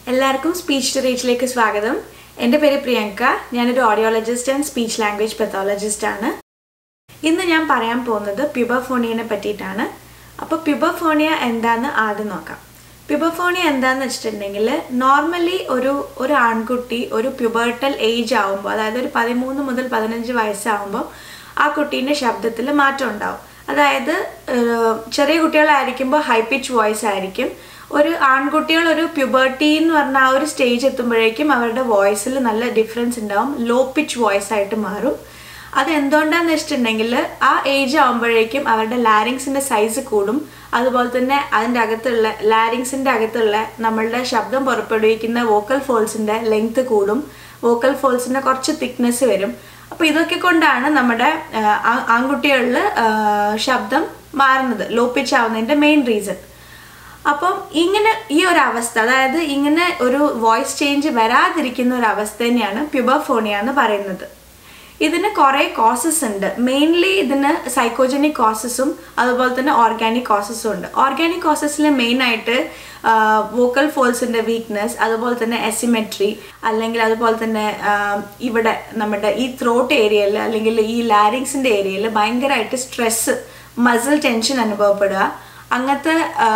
എല്ലാവർക്കും speech to റീച്ചിലേക്ക് സ്വാഗതം എൻ്റെ പേര് പ്രിയങ്ക ഞാനൊരു audiologist and speech language pathologist ആണ് ഇന്ന് ഞാൻ പറയാൻ പോകുന്നത് പ്യുബർഫോണിയനെ പറ്റിയിട്ടാണ് അപ്പോൾ പ്യുബർഫോണിയ എന്താന്ന് ആദ്യം നോക്കാം പ്യുബർഫോണിയ എന്താന്ന് വെച്ചിട്ടുണ്ടെങ്കിൽ നോർമലി ഒരു ഒരു ആൺകുട്ടി ഒരു പ്യുബർട്ടൽ ഏജ് ആവുമ്പോൾ അതായത് ഒരു പതിമൂന്ന് മുതൽ പതിനഞ്ച് വയസ്സാവുമ്പോൾ ആ കുട്ടീൻ്റെ ശബ്ദത്തിൽ മാറ്റം ഉണ്ടാവും അതായത് ഏഹ്, ചെറിയ കുട്ടികളായിരിക്കുമ്പോൾ ഹൈ പിച്ച് വോയിസ് ആയിരിക്കും ഒരു ആൺകുട്ടികൾ ഒരു പ്യുബർട്ടി എന്ന് പറഞ്ഞ ആ ഒരു സ്റ്റേജ് എത്തുമ്പോഴേക്കും അവരുടെ വോയിസിൽ നല്ല ഡിഫറൻസ് ഉണ്ടാവും ലോ പിച്ച് വോയിസ് ആയിട്ട് മാറും അത് എന്തുകൊണ്ടാന്ന് വെച്ചിട്ടുണ്ടെങ്കിൽ ആ ഏജ് ആകുമ്പോഴേക്കും അവരുടെ ലാരിങ്സിന്റെ സൈസ് കൂടും അതുപോലെ തന്നെ അതിൻ്റെ അകത്തുള്ള ലാരിങ്സിന്റെ അകത്തുള്ള നമ്മളുടെ ശബ്ദം പുറപ്പെടുവിക്കുന്ന വോക്കൽ ഫോൾസിന്റെ ലെങ്ത് കൂടും വോക്കൽ ഫോൾസിന്റെ കുറച്ച് തിക്നെസ് വരും അപ്പോൾ ഇതൊക്കെ കൊണ്ടാണ് നമ്മുടെ ആ, ആ- ആൺകുട്ടികളിൽ ആ, ശബ്ദം മാറുന്നത് ലോ പിച്ച് ആവുന്നതിന്റെ മെയിൻ റീസൺ അപ്പം ഇങ്ങനെ ഈ ഒരു അവസ്ഥ അതായത് ഇങ്ങനെ ഒരു വോയിസ് ചേഞ്ച് വരാതിരിക്കുന്ന ഒരു അവസ്ഥ തന്നെയാണ് പ്യുബർഫോണിയ എന്ന് പറയുന്നത് ഇതിന് കുറേ കോസസ് ഉണ്ട് മെയിൻലി ഇതിന് സൈക്കോജനിക് കോസസും അതുപോലെ തന്നെ ഓർഗാനിക് കോസസും ഉണ്ട് ഓർഗാനിക് കോസസിൽ മെയിനായിട്ട് വോക്കൽ ഫോൾസിന്റെ വീക്ക്നെസ് അതുപോലെ തന്നെ എസിമെട്രി അല്ലെങ്കിൽ അതുപോലെ തന്നെ ആ, ഇവിടെ നമ്മുടെ ഈ ത്രോട്ട് ഏരിയയിൽ അല്ലെങ്കിൽ ഈ ലാരിങ്സിന്റെ ഏരിയയിൽ ഭയങ്കരമായിട്ട് സ്ട്രെസ് മസിൽ ടെൻഷൻ അനുഭവപ്പെടുക അങ്ങനത്തെ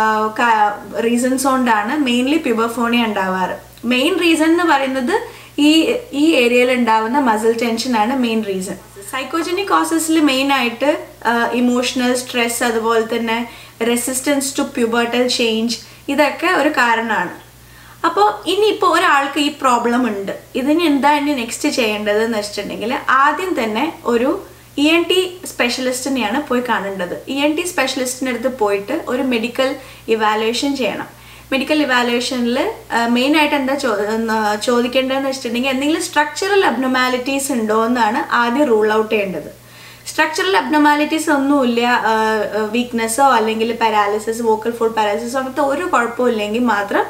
റീസൺസ് കൊണ്ടാണ് മെയിൻലി പ്യുബർഫോണിയ ഉണ്ടാവാറ് മെയിൻ റീസൺ എന്ന് പറയുന്നത് ഈ ഈ ഏരിയയിൽ ഉണ്ടാവുന്ന മസിൽ ടെൻഷൻ ആണ് മെയിൻ റീസൺ സൈക്കോജനിക് കോസസിൽ മെയിൻ ആയിട്ട് ഇമോഷണൽ സ്ട്രെസ് അതുപോലെ തന്നെ റെസിസ്റ്റൻസ് ടു പ്യുബർട്ടൽ ചേഞ്ച് ഇതൊക്കെ ഒരു കാരണമാണ് അപ്പോൾ ഇനിയിപ്പോൾ ഒരാൾക്ക് ഈ പ്രോബ്ലം ഉണ്ട് ഇതിന് എന്താ ഇനി നെക്സ്റ്റ് ചെയ്യേണ്ടത് എന്ന് വെച്ചിട്ടുണ്ടെങ്കിൽ ആദ്യം തന്നെ ഒരു ഇ എൻ ടി സ്പെഷ്യലിസ്റ്റിനെയാണ് പോയി കാണേണ്ടത് ഇ എൻ ടി സ്പെഷ്യലിസ്റ്റിൻ്റെ അടുത്ത് പോയിട്ട് ഒരു മെഡിക്കൽ ഇവാലുവേഷൻ ചെയ്യണം മെഡിക്കൽ ഇവാലുവേഷനിൽ മെയിനായിട്ട് എന്താ ചോ എന്ന് ചോദിക്കേണ്ടതെന്ന് വെച്ചിട്ടുണ്ടെങ്കിൽ എന്തെങ്കിലും സ്ട്രക്ചറൽ അബ്നോമാലിറ്റീസ് ഉണ്ടോ എന്നാണ് ആദ്യം റൂൾ ഔട്ട് ചെയ്യേണ്ടത് സ്ട്രക്ചറൽ അബ്നോമാലിറ്റീസ് ഒന്നുമില്ല വീക്ക്നെസ്സോ അല്ലെങ്കിൽ പാരാലിസിസ് വോക്കൽ ഫുഡ് പാരാലിസിസോ അങ്ങനത്തെ ഒരു കുഴപ്പമില്ലെങ്കിൽ മാത്രം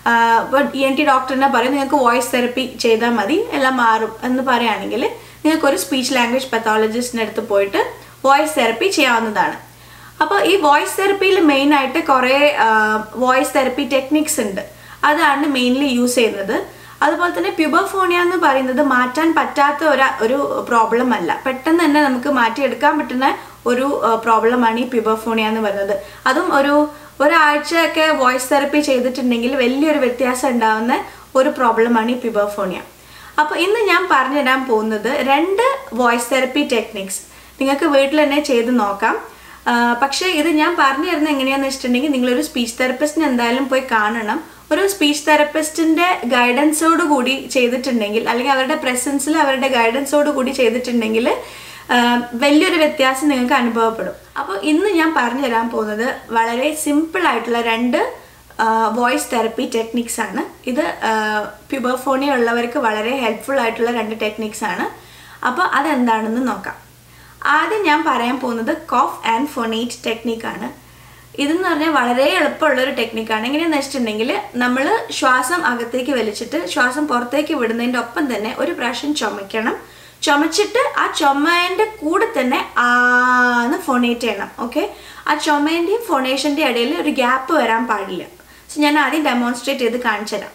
ഇ എൻ ടി ഡോക്ടറിനെ പറയും നിങ്ങൾക്ക് വോയിസ് തെറപ്പി ചെയ്താൽ മതി എല്ലാം മാറും എന്ന് പറയുകയാണെങ്കിൽ നിങ്ങൾക്ക് ഒരു സ്പീച്ച് ലാംഗ്വേജ് പത്തോളജിസ്റ്റിൻ്റെ അടുത്ത് പോയിട്ട് വോയിസ് തെറപ്പി ചെയ്യാവുന്നതാണ് അപ്പോൾ ഈ വോയിസ് തെറപ്പിയിൽ മെയിനായിട്ട് കുറേ വോയിസ് തെറപ്പി ടെക്നിക്സ് ഉണ്ട് അതാണ് മെയിൻലി യൂസ് ചെയ്യുന്നത് അതുപോലെ തന്നെ പ്യുബർഫോണിയ എന്ന് പറയുന്നത് മാറ്റാൻ പറ്റാത്ത ഒരു ഒരു പ്രോബ്ലം അല്ല പെട്ടെന്ന് തന്നെ നമുക്ക് മാറ്റിയെടുക്കാൻ പറ്റുന്ന ഒരു പ്രോബ്ലമാണ് ഈ പ്യുബർഫോണിയ എന്ന് പറയുന്നത് അതും ഒരു ഒരാഴ്ചയൊക്കെ വോയിസ് തെറപ്പി ചെയ്തിട്ടുണ്ടെങ്കിൽ വലിയൊരു വ്യത്യാസം ഉണ്ടാകുന്ന ഒരു പ്രോബ്ലമാണ് ഈ പ്യുബർഫോണിയ അപ്പോൾ ഇന്ന് ഞാൻ പറഞ്ഞു തരാൻ പോകുന്നത് രണ്ട് വോയിസ് തെറപ്പി ടെക്നിക്സ് നിങ്ങൾക്ക് വീട്ടിൽ തന്നെ ചെയ്ത് നോക്കാം ആ, പക്ഷേ ഇത് ഞാൻ പറഞ്ഞു തരുന്നത് എങ്ങനെയാണെന്ന് വെച്ചിട്ടുണ്ടെങ്കിൽ നിങ്ങളൊരു സ്പീച്ച് തെറപ്പിസ്റ്റിനെ എന്തായാലും പോയി കാണണം ഒരു സ്പീച്ച് തെറപ്പിസ്റ്റിന്റെ ഗൈഡൻസോട് കൂടി ചെയ്തിട്ടുണ്ടെങ്കിൽ അല്ലെങ്കിൽ അവരുടെ പ്രസൻസിൽ അവരുടെ ഗൈഡൻസോട് കൂടി ചെയ്തിട്ടുണ്ടെങ്കിൽ ആ, വലിയൊരു വ്യത്യാസം നിങ്ങൾക്ക് അനുഭവപ്പെടും അപ്പോൾ ഇന്ന് ഞാൻ പറഞ്ഞു തരാൻ പോകുന്നത് വളരെ സിമ്പിൾ ആയിട്ടുള്ള രണ്ട് വോയിസ് തെറപ്പി ടെക്നിക്സ് ആണ് ഇത് പ്യുബർഫോണിയ ഉള്ളവർക്ക് വളരെ ഹെൽപ്ഫുൾ ആയിട്ടുള്ള രണ്ട് ടെക്നിക്സ് ആണ് അപ്പോൾ അതെന്താണെന്ന് നോക്കാം ആദ്യം ഞാൻ പറയാൻ പോകുന്നത് കോഫ് ആൻഡ് ഫൊണേറ്റ് ടെക്നിക്കാണ് ഇതെന്ന് പറഞ്ഞാൽ വളരെ എളുപ്പമുള്ള ഒരു ടെക്നിക്കാണ് എങ്ങനെയാണെന്ന് വെച്ചിട്ടുണ്ടെങ്കിൽ നമ്മൾ ശ്വാസം അകത്തേക്ക് വലിച്ചിട്ട് ശ്വാസം പുറത്തേക്ക് വിടുന്നതിൻ്റെ ഒപ്പം തന്നെ ഒരു പ്രാവശ്യം ചുമയ്ക്കണം ചുമച്ചിട്ട് ആ ചുമേൻ്റെ കൂടെ തന്നെ ആന്ന് ഫൊണേറ്റ് ചെയ്യണം ഓക്കെ ആ ചുമേൻ്റെയും ഫൊണേഷൻ്റെയും ഇടയിൽ ഒരു ഗ്യാപ്പ് വരാൻ പാടില്ല സോ ഞാൻ ആദ്യം ഡെമോൺസ്ട്രേറ്റ് ചെയ്ത് കാണിച്ചു തരാം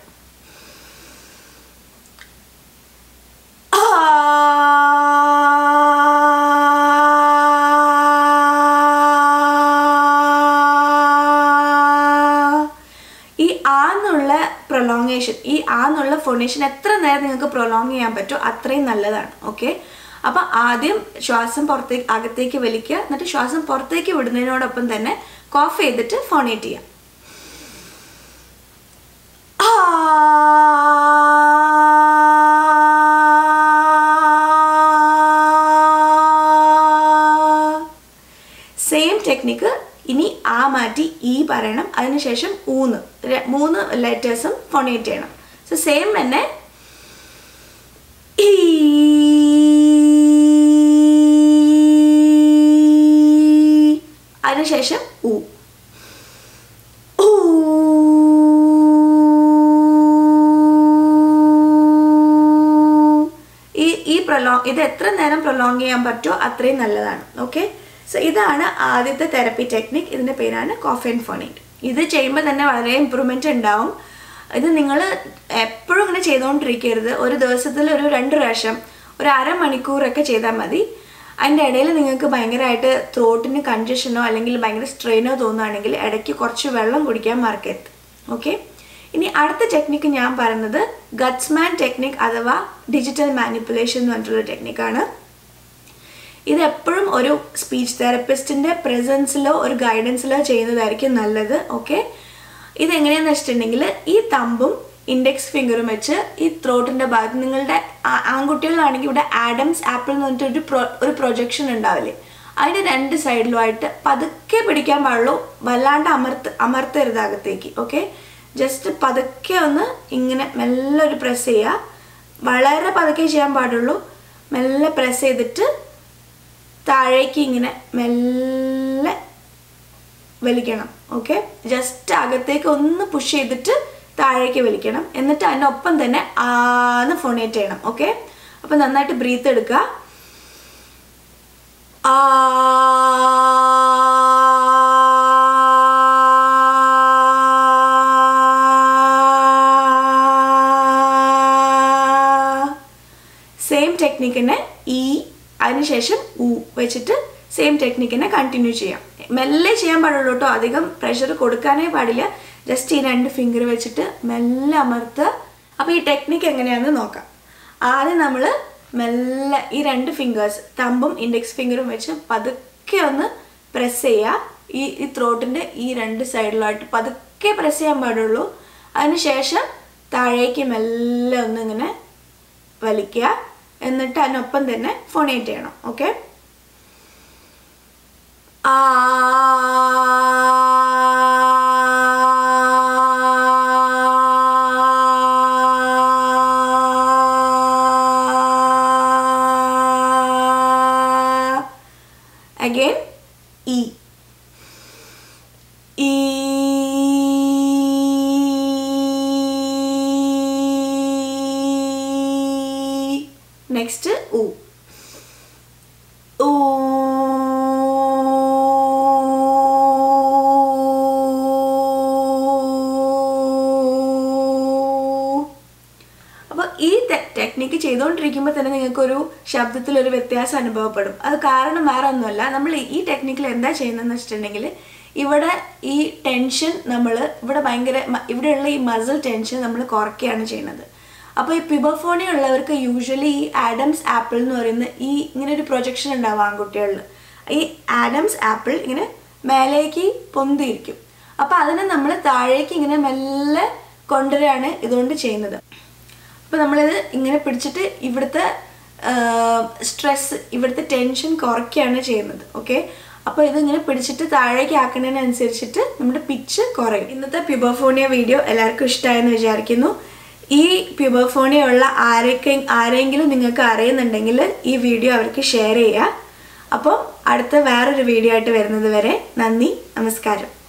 ഈ ആന്നുള്ള പ്രൊലോങ്ങേഷൻ ഈ ആന്നുള്ള ഫൊണേഷൻ എത്ര നേരം നിങ്ങൾക്ക് പ്രൊലോങ് ചെയ്യാൻ പറ്റുമോ അത്രയും നല്ലതാണ് ഓക്കെ അപ്പൊ ആദ്യം ശ്വാസം പുറത്തേക്ക് അകത്തേക്ക് വലിക്കുക എന്നിട്ട് ശ്വാസം പുറത്തേക്ക് വിടുന്നതിനോടൊപ്പം തന്നെ കോഫ് ചെയ്തിട്ട് ഫോണേറ്റ് ചെയ്യാം സെയിം ടെക്നിക്ക് ഇനി ആ മാറ്റി ഈ പറയണം അതിനുശേഷം ഊന്ന് ര- മൂന്ന് ലെറ്റേഴ്സും ഫോണേറ്റ് ചെയ്യണം സോ സെയിം തന്നെ ഈ അതിനുശേഷം ഊ ഊ. ഈ ഈ പ്രൊലോ ഇത് എത്ര നേരം പ്രൊലോങ് ചെയ്യാൻ പറ്റുമോ അത്രയും നല്ലതാണ് ഓക്കെ സോ ഇതാണ് ആദ്യത്തെ തെറപ്പി ടെക്നിക് ഇതിൻ്റെ പേരാണ് കോഫ് ആൻഡ് ഫോണേറ്റ് ഇത് ചെയ്യുമ്പോൾ തന്നെ വളരെ ഇമ്പ്രൂവ്മെൻ്റ് ഉണ്ടാവും ഇത് നിങ്ങൾ എപ്പോഴും ഇങ്ങനെ ചെയ്തുകൊണ്ടിരിക്കരുത് ഒരു ദിവസത്തിൽ ഒരു രണ്ട് പ്രാവശ്യം ഒരു അരമണിക്കൂറൊക്കെ ചെയ്താൽ മതി അതിൻ്റെ ഇടയിൽ നിങ്ങൾക്ക് ഭയങ്കരമായിട്ട് ത്രോട്ടിന് കൺജഷനോ അല്ലെങ്കിൽ ഭയങ്കര സ്ട്രെയിനോ തോന്നുകയാണെങ്കിൽ ഇടയ്ക്ക് കുറച്ച് വെള്ളം കുടിക്കാൻ മറക്കരുത് ഓക്കെ ഇനി അടുത്ത ടെക്നിക്ക് ഞാൻ പറയുന്നത് ഗട്സ്മാൻ ടെക്നിക് അഥവാ ഡിജിറ്റൽ മാനിപ്പുലേഷൻ എന്ന് പറഞ്ഞിട്ടുള്ള ടെക്നിക്കാണ് ഇത് എപ്പോഴും ഒരു സ്പീച്ച് തെറപ്പിസ്റ്റിൻ്റെ പ്രസൻസിലോ ഒരു ഗൈഡൻസിലോ ചെയ്യുന്നതായിരിക്കും നല്ലത് ഓക്കെ ഇതെങ്ങനെയാന്ന് വെച്ചിട്ടുണ്ടെങ്കിൽ ഈ തമ്പും ഇൻഡെക്സ് ഫിംഗറും വെച്ച് ഈ ത്രോട്ടിൻ്റെ ഭാഗത്ത് നിങ്ങളുടെ ആ- ആൺകുട്ടികളിലാണെങ്കിൽ ഇവിടെ ആഡംസ് ആപ്പിൾ എന്ന് പറഞ്ഞിട്ട് ഒരു പ്രൊ ഒരു പ്രൊജക്ഷൻ ഉണ്ടാവില്ലേ അതിൻ്റെ രണ്ട് സൈഡിലുമായിട്ട് പതുക്കെ പിടിക്കാൻ പാടുള്ളൂ വല്ലാണ്ട് അമർത്ത് അമർത്തരുത് അകത്തേക്ക് ഓക്കെ ജസ്റ്റ് പതുക്കെ ഒന്ന് ഇങ്ങനെ മെല്ലെ ഒരു പ്രസ് ചെയ്യുക വളരെ പതുക്കെ ചെയ്യാൻ പാടുള്ളൂ മെല്ലെ പ്രസ് ചെയ്തിട്ട് താഴേക്ക് ഇങ്ങനെ മെല്ലെ വലിക്കണം ഓക്കെ ജസ്റ്റ് അകത്തേക്ക് ഒന്ന് പുഷ് ചെയ്തിട്ട് താഴേക്ക് വലിക്കണം എന്നിട്ട് അതിനൊപ്പം തന്നെ ആന്ന് ഫോണേറ്റ് ചെയ്യണം ഓക്കെ അപ്പം നന്നായിട്ട് ബ്രീത്ത് എടുക്കുക ആ സെയിം ടെക്നിക്കിനെ ഈ അതിനുശേഷം ഉ വെച്ചിട്ട് സെയിം ടെക്നിക്കിനെ കണ്ടിന്യൂ ചെയ്യാം മെല്ലെ ചെയ്യാൻ പാടുള്ളൂ കേട്ടോ അധികം പ്രഷർ കൊടുക്കാനേ പാടില്ല ജസ്റ്റ് ഈ രണ്ട് ഫിംഗർ വെച്ചിട്ട് മെല്ലെ അമർത്തുക അപ്പോൾ ഈ ടെക്നിക്ക് എങ്ങനെയാണെന്ന് നോക്കാം ആദ്യം നമ്മൾ മെല്ലെ ഈ രണ്ട് ഫിംഗേഴ്സ് തമ്പും ഇൻഡെക്സ് ഫിംഗറും വെച്ച് പതുക്കെ ഒന്ന് പ്രസ് ചെയ്യുക ഈ ഈ ത്രോട്ടിൻ്റെ ഈ രണ്ട് സൈഡിലായിട്ട് പതുക്കെ പ്രസ് ചെയ്യാൻ പാടുള്ളൂ അതിനുശേഷം താഴേക്ക് മെല്ലെ ഒന്ന് ഇങ്ങനെ വലിക്കുക എന്നിട്ട് അതിനൊപ്പം തന്നെ ഫോണേറ്റ് ചെയ്യണം ഓക്കെ ആ again e e next u അപ്പോൾ ഈ ടെക്നിക്ക് ചെയ്തുകൊണ്ടിരിക്കുമ്പോൾ തന്നെ നിങ്ങൾക്കൊരു ശബ്ദത്തിലൊരു വ്യത്യാസം അനുഭവപ്പെടും അത് കാരണം വേറെ ഒന്നുമല്ല നമ്മൾ ഈ ടെക്നിക്കിൽ എന്താ ചെയ്യുന്നതെന്ന് വെച്ചിട്ടുണ്ടെങ്കിൽ ഇവിടെ ഈ ടെൻഷൻ നമ്മൾ ഇവിടെ ഭയങ്കര മ- ഇവിടെയുള്ള ഈ മസിൽ ടെൻഷൻ നമ്മൾ കുറയ്ക്കുകയാണ് ചെയ്യുന്നത് അപ്പോൾ ഈ പിബോഫോണി ഉള്ളവർക്ക് യൂഷ്വലി ഈ ആഡംസ് ആപ്പിൾ എന്ന് പറയുന്ന ഈ ഇങ്ങനെ ഒരു പ്രൊജക്ഷൻ ഉണ്ടാവും ആൺകുട്ടികളിൽ ഈ ആഡംസ് ആപ്പിൾ ഇങ്ങനെ മേലേക്ക് പൊന്തിയിരിക്കും അപ്പോൾ അതിനെ നമ്മൾ താഴേക്ക് ഇങ്ങനെ മെല്ലെ കൊണ്ടുവരികയാണ് ഇതുകൊണ്ട് ചെയ്യുന്നത് അപ്പോൾ നമ്മളിത് ഇങ്ങനെ പിടിച്ചിട്ട് ഇവിടുത്തെ സ്ട്രെസ് ഇവിടുത്തെ ടെൻഷൻ കുറയ്ക്കുകയാണ് ചെയ്യുന്നത് ഓക്കെ അപ്പോൾ ഇതിങ്ങനെ പിടിച്ചിട്ട് താഴേക്ക് ആക്കുന്നതിനനുസരിച്ചിട്ട് നമ്മുടെ പിച്ച് കുറയും ഇന്നത്തെ പ്യൂബോഫോണിയ വീഡിയോ എല്ലാവർക്കും ഇഷ്ടമായെന്ന് വിചാരിക്കുന്നു ഈ പ്യൂബോഫോണിയ ഉള്ള ആരൊക്കെ ആരെങ്കിലും നിങ്ങൾക്ക് അറിയുന്നുണ്ടെങ്കിൽ ഈ വീഡിയോ അവർക്ക് ഷെയർ ചെയ്യുക അപ്പോൾ അടുത്ത വേറൊരു വീഡിയോ ആയിട്ട് വരുന്നത് വരെ നന്ദി നമസ്കാരം